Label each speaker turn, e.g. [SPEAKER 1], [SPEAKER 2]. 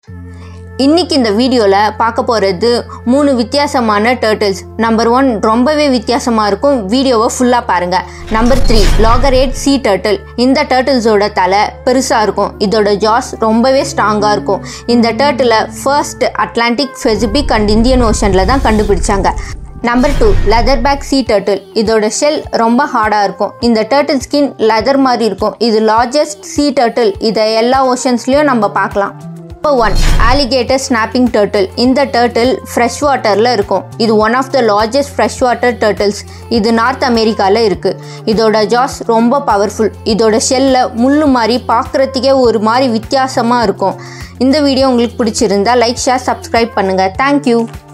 [SPEAKER 1] இன்னைக்கு இந்த வீடியோவில் பார்க்க போகிறது மூணு வித்தியாசமான டேர்ட்டில்ஸ் நம்பர் ஒன் ரொம்பவே வித்தியாசமாக இருக்கும் வீடியோவை ஃபுல்லாக பாருங்கள் number three loggerhead sea turtle இந்த டேர்ட்டில்ஸோட தலை பெருசாக இருக்கும் இதோட ஜாஸ் ரொம்பவே ஸ்ட்ராங்காக இருக்கும் இந்த டேர்ட்டிலை first Atlantic Pacific and Indian ஓஷனில் தான் கண்டுபிடிச்சாங்க number two leatherback sea turtle இதோட ஷெல் ரொம்ப ஹார்டாக இருக்கும் இந்த டர்ட்டில் ஸ்கின் லெதர் மாதிரி இருக்கும் இது லார்ஜஸ்ட் சீ டர்ட்டில் இதை எல்லா ஓஷன்ஸ்லேயும் நம்ம பார்க்கலாம் number one alligator snapping turtle இந்த டர்ட்டில் ஃப்ரெஷ் வாட்டரில் இருக்கும் இது one of the largest fresh water turtles இது நார்த் அமெரிக்காவில் இருக்குது இதோட ஜாஸ் ரொம்ப பவர்ஃபுல் இதோட ஷெல்ல முள்ளு மாதிரி பார்க்குறதுக்கே ஒரு மாதிரி வித்தியாசமாக இருக்கும் இந்த வீடியோ உங்களுக்கு பிடிச்சிருந்தா லைக் ஷேர் சப்ஸ்கிரைப் பண்ணுங்கள் தேங்க்யூ